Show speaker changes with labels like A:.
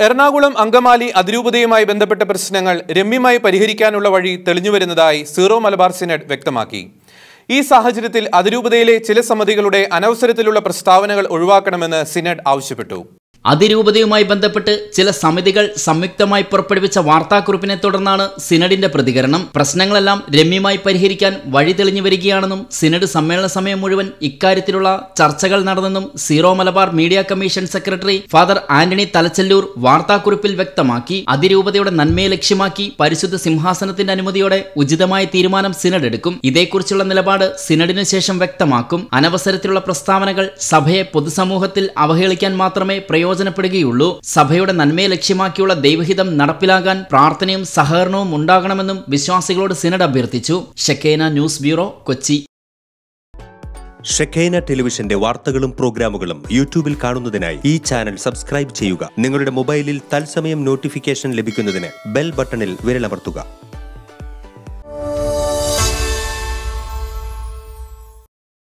A: എറണാകുളം അങ്കമാലി അതിരൂപതയുമായി ബന്ധപ്പെട്ട പ്രശ്നങ്ങൾ രമ്യമായി പരിഹരിക്കാനുള്ള വഴി തെളിഞ്ഞുവരുന്നതായി സീറോ മലബാർ സിനഡ് വ്യക്തമാക്കി ഈ സാഹചര്യത്തിൽ അതിരൂപതയിലെ ചില സമിതികളുടെ അനവസരത്തിലുള്ള പ്രസ്താവനകൾ ഒഴിവാക്കണമെന്ന് സിനഡ് ആവശ്യപ്പെട്ടു
B: അതിരൂപതയുമായി ബന്ധപ്പെട്ട് ചില സമിതികൾ സംയുക്തമായി പുറപ്പെടുവിച്ച വാർത്താക്കുറിപ്പിനെ തുടർന്നാണ് സിനഡിന്റെ പ്രതികരണം പ്രശ്നങ്ങളെല്ലാം രമ്യമായി പരിഹരിക്കാൻ വഴി തെളിഞ്ഞു വരികയാണെന്നും സിനഡ് സമ്മേളന സമയം മുഴുവൻ ഇക്കാര്യത്തിലുള്ള ചർച്ചകൾ നടന്നെന്നും Syro Malabar media commission secretary father Antony Thalachelloor വാർത്താക്കുറിപ്പിൽ വ്യക്തമാക്കി അതിരൂപതയുടെ നന്മയെ ലക്ഷ്യമാക്കി പരിശുദ്ധ സിംഹാസനത്തിന്റെ അനുമതിയോടെ ഉചിതമായ തീരുമാനം സിനഡ് എടുക്കും ഇതേക്കുറിച്ചുള്ള നിലപാട് സിനഡിനു ശേഷം വ്യക്തമാക്കും അനവസരത്തിലുള്ള പ്രസ്താവനകൾ സഭയെ പൊതുസമൂഹത്തിൽ അവഹേളിക്കാൻ മാത്രമേ പ്രയോജനപ്പെടുകയുള്ളൂ സഭയുടെ നന്മയെ ലക്ഷ്യമാക്കിയുള്ള ദൈവഹിതം നടപ്പിലാകാൻ പ്രാർത്ഥനയും സഹകരണവും ഉണ്ടാകണമെന്നും വിശ്വാസികളോട് സിനഡ് അഭ്യർത്ഥിച്ചു ഷെക്കേന ന്യൂസ് ബ്യൂറോ കൊച്ചി
C: ഷെഖേന ടെലിവിഷന്റെ വാർത്തകളും പ്രോഗ്രാമുകളും യൂട്യൂബിൽ കാണുന്നതിനായി ഈ ചാനൽ സബ്സ്ക്രൈബ് ചെയ്യുക നിങ്ങളുടെ മൊബൈലിൽ തത്സമയം നോട്ടിഫിക്കേഷൻ ലഭിക്കുന്നതിന് ബെൽ ബട്ടണിൽ വിരലമർത്തുക